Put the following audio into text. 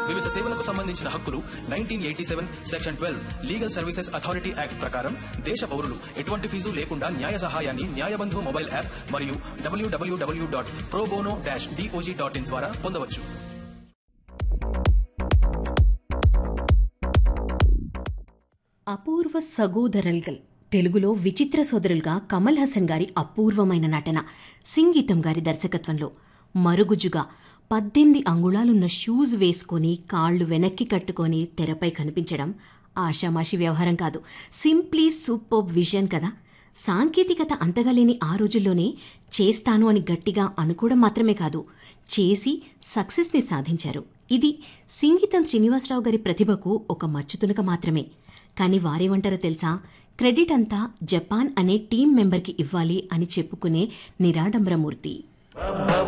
వివిధ సేవలకు సంబంధించిన హక్కులు nineteen eighty seven section twelve legal services authority act ప్రకారం దేశ పౌరులు ఎటువంటి ఫీజు లేకుండా న్యాయ సహాయాన్ని న్యాయబంధు మొబైల్ యాప్ మరియు డబ్ల్యూడబ్ల్యూడబ్ల్యూ dot probono dash DOJ dot in ద్వారా పొందవచ్చు అపూర్వ సగోదరల్గల్ తెలుగులో విచిత్ర సోదరులుగా కమల్ హాసన్ గారి అపూర్వమైన నటన సింగీతం గారి దర్శకత్వంలో మరుగుజ్జుగా పద్దెనిమిది అంగుళాలున్న షూస్ వేసుకొని కాళ్ళు వెనక్కి కట్టుకొని తెరపై కనిపించడం ఆషామాషి వ్యవహారం కాదు సింప్లీ సూపర్ విజన్ కదా సాంకేతికత అంతగా లేని ఆ రోజుల్లోనే చేస్తాను అని గట్టిగా అనుకోవడం మాత్రమే కాదు చేసి సక్సెస్ని సాధించారు ఇది సింగీతం శ్రీనివాసరావు గారి ప్రతిభకు ఒక మచ్చుతునక మాత్రమే కానీ వారేమంటారో తెలుసా క్రెడిట్ అంతా జపాన్ అనే టీం మెంబర్కి ఇవ్వాలి అని చెప్పుకునే నిరాడంబరమూర్తి